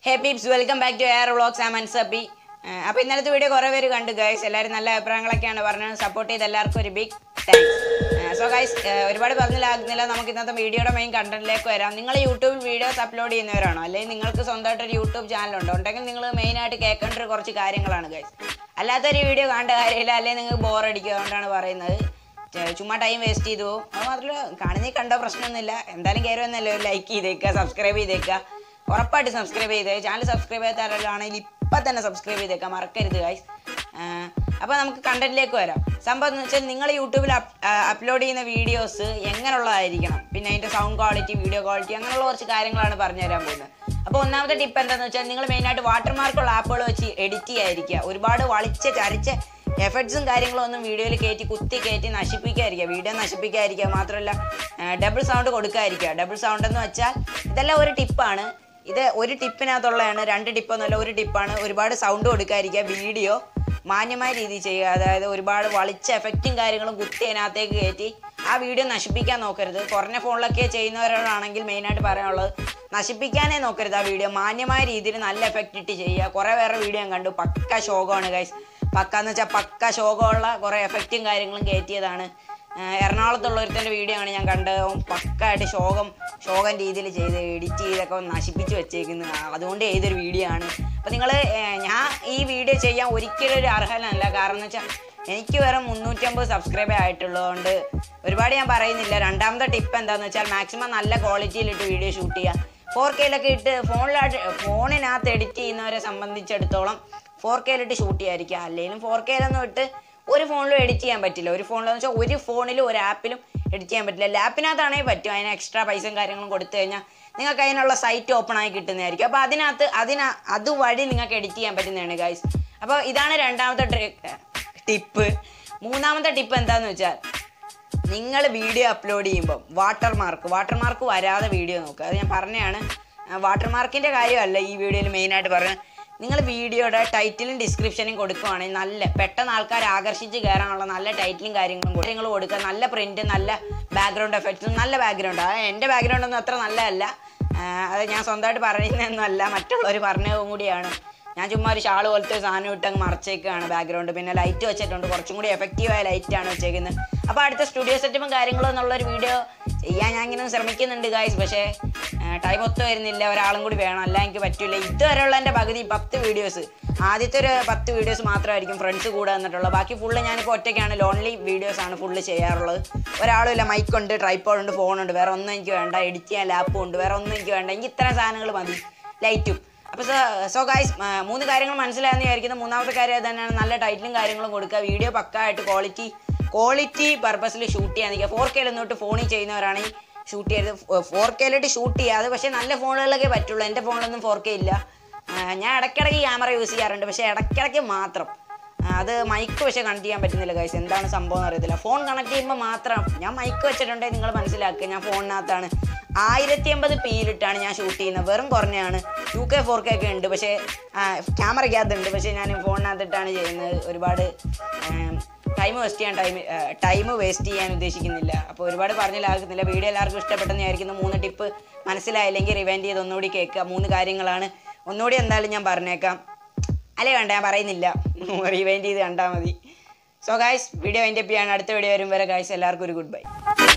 Hey peeps welcome back to air vlogs am അൻസപ്പി അപ്പോൾ ഇന്നലത്തെ വീഡിയോ കുറേ പേര് കണ്ടു ഗൈസ് എല്ലാവരും നല്ല അഭിപ്രായങ്ങളൊക്കെയാണ് പറഞ്ഞത് സപ്പോർട്ട് ചെയ്ത് എല്ലാവർക്കും ഒരു ബിഗ് താങ്ക്സ് സോ ഗൈസ് ഒരുപാട് പറഞ്ഞില്ലാകുന്നില്ല നമുക്ക് ഇന്നത്തെ വീഡിയോയുടെ മെയിൻ കണ്ടന്റിലേക്ക് വരാം നിങ്ങൾ യൂട്യൂബിൽ വീഡിയോസ് അപ്ലോഡ് ചെയ്യുന്നവരാണോ അല്ലെങ്കിൽ നിങ്ങൾക്ക് സ്വന്തമായിട്ട് ഒരു യൂട്യൂബ് ചാനലുണ്ടോ ഉണ്ടെങ്കിൽ നിങ്ങൾ മെയിനായിട്ട് കേൾക്കേണ്ട ഒരു കുറച്ച് കാര്യങ്ങളാണ് ഗൈസ് അല്ലാത്തൊരു വീഡിയോ കാണേണ്ട കാര്യമില്ല അല്ലെങ്കിൽ നിങ്ങൾക്ക് ബോർ അടിക്കുക അതുകൊണ്ടാണ് പറയുന്നത് ചെ- ചുമ്മാ ടൈം വേസ്റ്റ് ചെയ്തു പോകും അത് മാത്രമല്ല കാണുന്നേ കണ്ട പ്രശ്നമൊന്നുമില്ല എന്തായാലും കയറി വന്നല്ലോ ലൈക്ക് ചെയ്തേക്കുക സബ്സ്ക്രൈബ് ചെയ്തേക്കുക ഉറപ്പായിട്ട് സബ്സ്ക്രൈബ് ചെയ്തേ ചാനൽ സബ്സ്ക്രൈബ് ചെയ്യാത്തവരാണെങ്കിൽ ഇപ്പം തന്നെ സബ്സ്ക്രൈബ് ചെയ്തേക്കാം മറക്കരുത് ഗൈസ് അപ്പോൾ നമുക്ക് കണ്ടന്റിലേക്ക് വരാം സംഭവം എന്ന് വെച്ചാൽ നിങ്ങൾ യൂട്യൂബിൽ അപ്ലോഡ് ചെയ്യുന്ന വീഡിയോസ് എങ്ങനെയുള്ളതായിരിക്കണം പിന്നെ അതിൻ്റെ സൗണ്ട് ക്വാളിറ്റി വീഡിയോ ക്വാളിറ്റി അങ്ങനെയുള്ള കുറച്ച് കാര്യങ്ങളാണ് പറഞ്ഞു തരാൻ പോകുന്നത് അപ്പോൾ ഒന്നാമത്തെ ടിപ്പ് എന്താണെന്ന് വെച്ചാൽ നിങ്ങൾ മെയിനായിട്ട് വാട്ടർമാർക്കുള്ള ആപ്പുകൾ വെച്ച് എഡിറ്റ് ചെയ്യാതിരിക്കുക ഒരുപാട് വളിച്ച ചരിച്ച എഫക്ട്സും കാര്യങ്ങളും ഒന്നും വീഡിയോയിൽ കയറ്റി കുത്തി കയറ്റി നശിപ്പിക്കാതിരിക്കുക വീഡിയോ നശിപ്പിക്കാതിരിക്കുക മാത്രമല്ല ഡബിൾ സൗണ്ട് കൊടുക്കാതിരിക്കുക ഡബിൾ സൗണ്ട് എന്ന് വെച്ചാൽ ഇതെല്ലാം ഒരു ടിപ്പാണ് ഇത് ഒരു ടിപ്പിനകത്തുള്ളതാണ് രണ്ട് ടിപ്പൊന്നുമല്ല ഒരു ടിപ്പാണ് ഒരുപാട് സൗണ്ട് കൊടുക്കാതിരിക്കുക വീഡിയോ മാന്യമായ രീതിയിൽ ചെയ്യുക അതായത് ഒരുപാട് വളിച്ച എഫക്റ്റും കാര്യങ്ങളും കുത്തി അതിനകത്തേക്ക് കയറ്റി ആ വീഡിയോ നശിപ്പിക്കാൻ നോക്കരുത് കുറഞ്ഞ ഫോണിലൊക്കെ ചെയ്യുന്നവരോടാണെങ്കിൽ മെയിനായിട്ട് പറയാനുള്ളത് നശിപ്പിക്കാനേ നോക്കരുത് ആ വീഡിയോ മാന്യമായ രീതിയിൽ നല്ല എഫക്റ്റ് ഇട്ട് ചെയ്യുക കുറേ വേറെ വീഡിയോ ഞാൻ കണ്ടു പക്ക ശോകമാണ് ഗൈസ് പക്ക എന്ന് വെച്ചാൽ പക്ക ശോകമുള്ള കുറേ എഫക്റ്റും കാര്യങ്ങളും കയറ്റിയതാണ് ആഹ് എറണാകുളത്തുള്ള ഒരുത്തൻ്റെ വീഡിയോ ആണ് ഞാൻ കണ്ടത് അവൻ പക്കായിട്ട് ശോകം ശോകം രീതിയിൽ ചെയ്ത് എഡിറ്റ് ചെയ്തൊക്കെ അവൻ നശിപ്പിച്ച് വെച്ചേക്കുന്നത് അതുകൊണ്ട് ചെയ്തൊരു വീഡിയോ ആണ് അപ്പോൾ നിങ്ങൾ ഞാൻ ഈ വീഡിയോ ചെയ്യാൻ ഒരിക്കലും ഒരു അർഹനല്ല കാരണം എന്ന് വെച്ചാൽ എനിക്ക് വെറും മുന്നൂറ്റമ്പത് സബ്സ്ക്രൈബേ ആയിട്ടുള്ളതുകൊണ്ട് ഒരുപാട് ഞാൻ പറയുന്നില്ല രണ്ടാമത്തെ ടിപ്പ് എന്താണെന്ന് വെച്ചാൽ മാക്സിമം നല്ല ക്വാളിറ്റിയിലിട്ട് വീഡിയോ ഷൂട്ട് ചെയ്യുക ഫോർ കെയിലൊക്കെ ഇട്ട് ഫോണിലായിട്ട് ഫോണിനകത്ത് എഡിറ്റ് ചെയ്യുന്നവരെ സംബന്ധിച്ചിടത്തോളം ഫോർ കെയിലിട്ട് ഷൂട്ട് ചെയ്യാതിരിക്കുക അല്ലെങ്കിൽ ഫോർ കെയിലൊന്നും ഇട്ട് ഒരു ഫോണിലും എഡിറ്റ് ചെയ്യാൻ പറ്റില്ല ഒരു ഫോണിലെന്ന് വെച്ചാൽ ഒരു ഫോണിലും ഒരു ആപ്പിലും എഡിറ്റ് ചെയ്യാൻ പറ്റില്ല ലാപ്പിനകത്താണെങ്കിൽ പറ്റും അതിന് എക്സ്ട്രാ പൈസയും കാര്യങ്ങളും കൊടുത്തു കഴിഞ്ഞാൽ നിങ്ങൾക്ക് അതിനുള്ള സൈറ്റ് ഓപ്പൺ ആയി കിട്ടുന്നതായിരിക്കും അപ്പോൾ അതിനകത്ത് അതിന അതുവഴി നിങ്ങൾക്ക് എഡിറ്റ് ചെയ്യാൻ പറ്റുന്നതാണ് ഗൈസ് അപ്പോൾ ഇതാണ് രണ്ടാമത്തെ ടിപ്പ് മൂന്നാമത്തെ ടിപ്പ് എന്താണെന്ന് വെച്ചാൽ നിങ്ങൾ വീഡിയോ അപ്ലോഡ് ചെയ്യുമ്പോൾ വാട്ടർ മാർക്ക് വാട്ടർ മാർക്ക് വരാതെ വീഡിയോ നോക്കുക അത് ഞാൻ പറഞ്ഞതാണ് വാട്ടർ മാർക്കിൻ്റെ കാര്യമല്ല ഈ വീഡിയോയിൽ മെയിനായിട്ട് പറയുന്നത് നിങ്ങൾ വീഡിയോയുടെ ടൈറ്റിലും ഡിസ്ക്രിപ്ഷനും കൊടുക്കുവാണെങ്കിൽ നല്ല പെട്ടെന്ന് ആൾക്കാർ ആകർഷിച്ച് കയറാനുള്ള നല്ല ടൈറ്റിലും കാര്യങ്ങളും കൊടുക്കുക. കാര്യങ്ങൾ കൊടുക്കുക നല്ല പ്രിന്റ് നല്ല ബാക്ക്ഗ്രൗണ്ട് എഫക്ട്സും നല്ല ബാക്ക്ഗ്രൗണ്ട് അത് എൻ്റെ ബാക്ക്ഗ്രൗണ്ട് ഒന്നും അത്ര നല്ലതല്ല ആ, അത് ഞാൻ സ്വന്തമായിട്ട് പറയുന്നതൊന്നുമല്ല മറ്റുള്ളവർ പറഞ്ഞതും കൂടിയാണ് ഞാൻ ചുമ്മാ ഒരു ഷാൾ പോലത്തെ ഒരു സാധനം ഇട്ട് അങ്ങ് മറച്ചേക്കാണ് ബാക്ക്ഗ്രൗണ്ട് പിന്നെ ലൈറ്റ് വെച്ചിട്ടുണ്ട് കുറച്ചും കൂടി എഫക്റ്റീവായ ലൈറ്റാണ് വെച്ചേക്കുന്നത് അപ്പോൾ അടുത്ത സ്റ്റുഡിയോ സെറ്റപ്പും കാര്യങ്ങളും എന്നുള്ളൊരു വീഡിയോ ചെയ്യാൻ ഞാൻ ഇങ്ങനെ ശ്രമിക്കുന്നുണ്ട് ഗായ്സ് പക്ഷേ ടൈം ഒത്തു വരുന്നില്ല ഒരാളും കൂടി വേണം അല്ല എനിക്ക് പറ്റില്ല ഇതുവരെയുള്ള എൻ്റെ പകുതി പത്ത് വീഡിയോസ് ആദ്യത്തെ ഒരു പത്ത് വീഡിയോസ് മാത്രമായിരിക്കും ഫ്രണ്ട്സ് കൂടെ വന്നിട്ടുള്ളത് ബാക്കി ഫുള്ള് ഞാനിപ്പോൾ ഒറ്റയ്ക്കാണ് ലോൺലി വീഡിയോസ് ആണ് ഫുള്ള് ചെയ്യാറുള്ളത് ഒരാളും ഇല്ല മൈക്കുണ്ട് ട്രൈപ്പോഡ് ഉണ്ട് ഫോണുണ്ട് വേറെ ഒന്നും എനിക്ക് വേണ്ട എഡിറ്റ് ചെയ്യാൻ ലാപ്പും ഉണ്ട് വേറെ ഒന്നും എനിക്ക് വേണ്ട എനിക്ക് ഇത്തരം സാധനങ്ങൾ മതി ലൈറ്റും അപ്പോൾ സോ ഗൈസ് മൂന്ന് കാര്യങ്ങൾ മനസ്സിലായെന്ന് വിചാരിക്കുന്നത് മൂന്നാമത്തെ കാര്യം തന്നെയാണ് നല്ല ടൈറ്റിലും കാര്യങ്ങളും കൊടുക്കുക വീഡിയോ പക്കായിട്ട് ക്വാളിറ്റി ക്വാളിറ്റി പർപ്പസിൽ ഷൂട്ട് ചെയ്യാൻ നിൽക്കുക ഫോർ കെയിൽ ഒന്നോട്ട് ഫോണിൽ ചെയ്യുന്നവരാണെങ്കിൽ ഷൂട്ട് ചെയ്ത് ഫോർ കെയിലിട്ട് ഷൂട്ട് ചെയ്യാതെ പക്ഷേ നല്ല ഫോണുകളിലൊക്കെ പറ്റുള്ളൂ എൻ്റെ ഫോണിലൊന്നും ഫോർ കെ ഇല്ല ആ, ഞാൻ ഇടയ്ക്കിടയ്ക്ക് ക്യാമറ യൂസ് ചെയ്യാറുണ്ട് പക്ഷേ ഇടയ്ക്കിടയ്ക്ക് മാത്രം ആ, അത് മൈക്ക് പക്ഷേ കണക്ട് ചെയ്യാൻ പറ്റുന്നില്ല ഗൈസ് എന്താണ് സംഭവം എന്ന് അറിയത്തില്ല ഫോൺ കണക്ട് ചെയ്യുമ്പോൾ മാത്രം ഞാൻ മൈക്ക് വെച്ചിട്ടുണ്ടെങ്കിൽ നിങ്ങൾ മനസ്സിലാക്കുക ഞാൻ ഫോണിനകത്താണ് ആയിരത്തി എൺപത് പിയിലിട്ടാണ് ഞാൻ ഷൂട്ട് ചെയ്യുന്നത് വെറും കുറഞ്ഞാണ് ടു കെ ഫോർ കെ ഒക്കെ ഉണ്ട് പക്ഷേ ക്യാമറയ്ക്കകത്തുണ്ട് പക്ഷേ ഞാൻ ഫോണിനകത്തിട്ടാണ് ചെയ്യുന്നത് ഒരുപാട് ടൈം വേസ്റ്റ് ചെയ്യാൻ ടൈം ടൈം വേസ്റ്റ് ചെയ്യാൻ ഉദ്ദേശിക്കുന്നില്ല അപ്പോൾ ഒരുപാട് പറഞ്ഞില്ലാകുന്നില്ല വീഡിയോ എല്ലാവർക്കും ഇഷ്ടപ്പെട്ടെന്ന് വിചാരിക്കുന്നു മൂന്ന് ടിപ്പ് മനസ്സിലായില്ലെങ്കിൽ റിവൈൻഡ് ചെയ്ത് ഒന്നുകൂടി കേൾക്കുക മൂന്ന് കാര്യങ്ങളാണ് ഒന്നുകൂടി എന്തായാലും ഞാൻ പറഞ്ഞേക്കാം അല്ലേ വേണ്ട ഞാൻ പറയുന്നില്ല റിവൈൻഡ് ചെയ്ത് കണ്ടാൽ മതി സോ ഗായ്സ് വീഡിയോ വൈൻഡപ്പ് ചെയ്യാണ് അടുത്ത വീഡിയോ വരും വരെ ഗായ്സ് എല്ലാവർക്കും ഒരു ഗുഡ് ബൈ